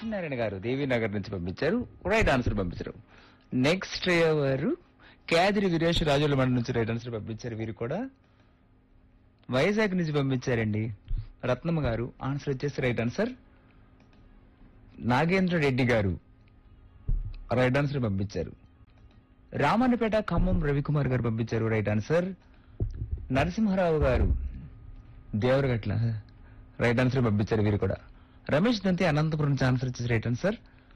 లక్ష్మీనారాయణ గారు దేవీనగర్ నుంచి పంపించారు రైట్ ఆన్సర్ పంపించారు నెక్స్ట్ ఎవరు కేదిరి వీరేష్ రాజుల మండలి నుంచి రైట్ ఆన్సర్ పంపించారు వీరు కూడా వైజాగ్ నుంచి పంపించారండి రత్నమ్మ గారు ఆన్సర్ వచ్చేసి రైట్ ఆన్సర్ నాగేంద్ర రెడ్డి గారు రైట్ ఆన్సర్ పంపించారు రామన్నపేట ఖమ్మం రవికుమార్ గారు పంపించారు రైట్ ఆన్సర్ నరసింహారావు గారు దేవరగట్ల రైట్ ఆన్సర్ పంపించారు వీరు కూడా రమేష్ దంతి అనంతపురం నుంచి ఆన్సర్ వచ్చేసి రైట్ ఆన్సర్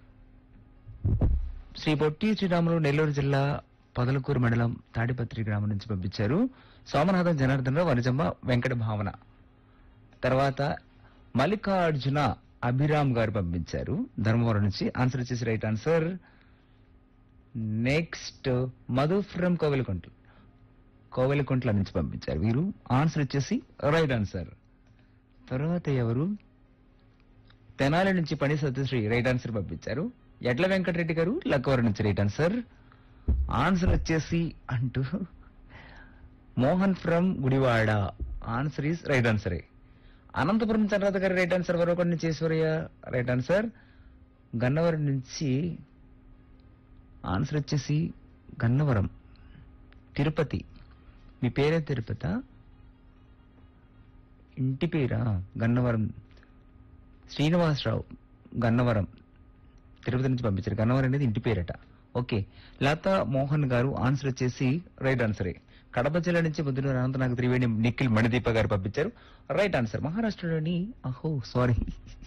శ్రీ పొట్టి శ్రీరాములు నెల్లూరు జిల్లా పదలకూరు మండలం తాడిపత్రి గ్రామం నుంచి పంపించారు సోమనాథం జనార్దన్ రావు వనజమ్మ వెంకట భావన తర్వాత మల్లికార్జున అభిరామ్ గారు పంపించారు ధర్మవరం నుంచి ఆన్సర్ వచ్చేసి right answer next Madhu from Kovelakuntla Kovelakuntla నుంచి పంపించారు వీరు ఆన్సర్ వచ్చేసి రైట్ ఆన్సర్ తర్వాత ఎవరు తెనాలి నుంచి పని సత్యశ్రీ రైట్ ఆన్సర్ పంపించారు ఎడ్ల వెంకటరెడ్డి గారు లక్కవరం నుంచి రైట్ ఆన్సర్ ఆన్సర్ వచ్చేసి అంటూ Mohan from Gudivada answer is right ఆన్సరే అనంతపురం చంద్రరాధ గారి రైట్ ఆన్సర్ వరొకటి నుంచి ఈశ్వరయ్య రైట్ ఆన్సర్ గన్నవరం నుంచి ఆన్సర్ వచ్చేసి గన్నవరం తిరుపతి మీ పేరే తిరుపత ఇంటి పేరా గన్నవరం శ్రీనివాసరావు గన్నవరం తిరుపతి నుంచి పంపించారు గన్నవరం అనేది ఇంటి పేరట ఓకే లతా మోహన్ గారు ఆన్సర్ వచ్చేసి రైట్ ఆన్సరే కడప జిల్లా నుంచి బుద్ధుడు అనంతనాగ్ త్రివేణి నిఖిల్ మణిదీప గారు పంపించారు రైట్ ఆన్సర్ మహారాష్ట్రలోని అహో సారీ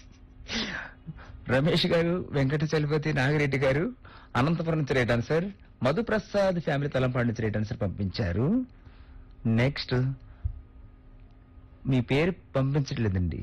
రమేష్ గారు వెంకట చలపతి నాగిరెడ్డి గారు అనంతపురం నుంచి right answer Madhuprasad family Talampadu నుంచి రైట్ ఆన్సర్ పంపించారు నెక్స్ట్ మీ పేరు పంపించట్లేదండి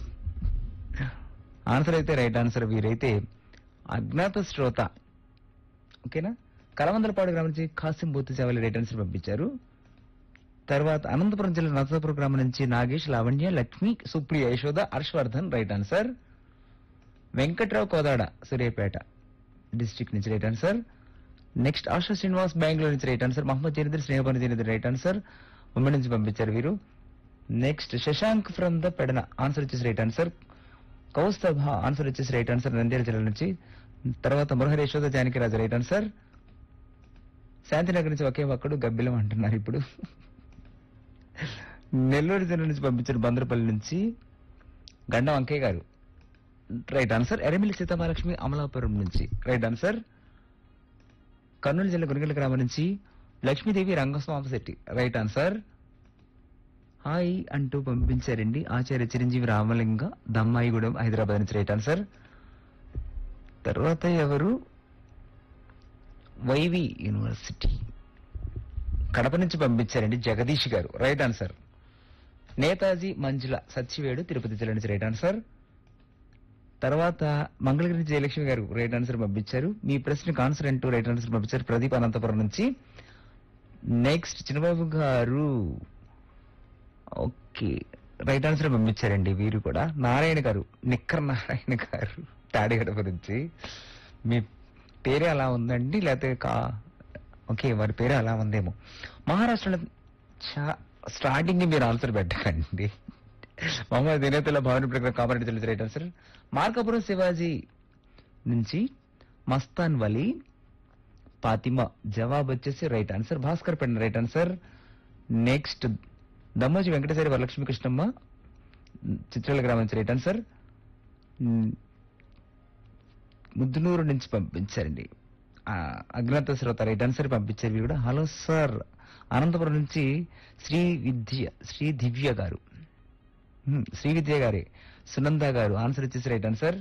ఆన్సర్ అయితే రైట్ ఆన్సర్ వీరైతే అజ్ఞాత శ్రోత ఓకేనా కలవందలపాడు గ్రామం నుంచి కాసిం బూత్ సేవలు రైట్ ఆన్సర్ పంపించారు తర్వాత అనంతపురం జిల్లా నరసాపురం గ్రామం నుంచి Nagesh Lavanya Lakshmi Supriya Yashoda Harshavardhan right answer Venkatrao Kodad Suryapet district నుంచి right answer next Asha Srinivas Bengaluru నుంచి రైట్ ఆన్సర్ మహమ్మద్ జనీదర్ స్నేహపని జనీదర్ రైట్ ఆన్సర్ ఉమ్మడి నుంచి పంపించారు వీరు next Shashank from the Pedana answer వచ్చేసి రైట్ ఆన్సర్ కౌస్తభ ఆన్సర్ వచ్చేసి రైట్ ఆన్సర్ నంద్యాల జిల్లా నుంచి తర్వాత మురహరి యశోద జానకిరాజు రైట్ ఆన్సర్ శాంతినగర్ నుంచి ఒకే ఒక్కడు గబ్బిలం అంటున్నారు ఇప్పుడు నెల్లూరు జిల్లా నుంచి పంపించారు బందరపల్లి నుంచి గండ వంకయ్య గారు రైట్ ఆన్సర్ ఎరమిలి సీతామహాలక్ష్మి అమలాపురం నుంచి రైట్ ఆన్సర్ కర్నూలు జిల్లా గురిగల గ్రామం నుంచి Lakshmidevi Rangaswamy Shetty right answer hi అంటూ పంపించారండి ఆచార్య చిరంజీవి రామలింగ దమ్మాయిగూడెం హైదరాబాద్ నుంచి రైట్ ఆన్సర్ తర్వాత ఎవరు వైవి యూనివర్సిటీ కడప నుంచి పంపించారండి జగదీష్ గారు రైట్ ఆన్సర్ నేతాజీ మంజుల సత్యవేడు తిరుపతి జిల్లా నుంచి రైట్ ఆన్సర్ తర్వాత మంగళగిరి జయలక్ష్మి గారు రైట్ ఆన్సర్ పంపించారు మీ ప్రశ్నకు ఆన్సర్ అంటూ రైట్ ఆన్సర్ పంపించారు ప్రదీప్ అనంతపురం నుంచి నెక్స్ట్ చిన్నబాబు గారు ఓకే రైట్ ఆన్సర్ పంపించారండి వీరు కూడా నారాయణ గారు నిక్కర్ నారాయణ గారు తాడిగడప నుంచి మీ పేరే అలా ఉందండి లేకపోతే కా ఓకే వారి పేరే అలా ఉందేమో మహారాష్ట్రలో చా- స్టార్టింగ్ మీరు ఆన్సర్ పెట్టకండి మహమ్మద్ దినేతుల్లా భవన్ ప్రకారం కామారెడ్డి జిల్లా రైట్ ఆన్సర్ మార్కాపురం శివాజీ నుంచి మస్తాన్ వలి ఫాతిమా జవాబు వచ్చేసి right answer Bhaskar Penda right answer next Dammoji Venkateswari Varalakshmi Krishnamma Chitrala గ్రామం నుంచి రైట్ ఆన్సర్ మ్, ముద్దునూరు నుంచి పంపించారండి ఆ, అజ్ఞాత శ్రోత రైట్ ఆన్సర్ పంపించారు వీరు కూడా హలో సార్ అనంతపురం నుంచి శ్రీ విద్య శ్రీ దివ్య గారు మ్, శ్రీ విద్య గారే సునంద గారు ఆన్సర్ వచ్చేసి రైట్ ఆన్సర్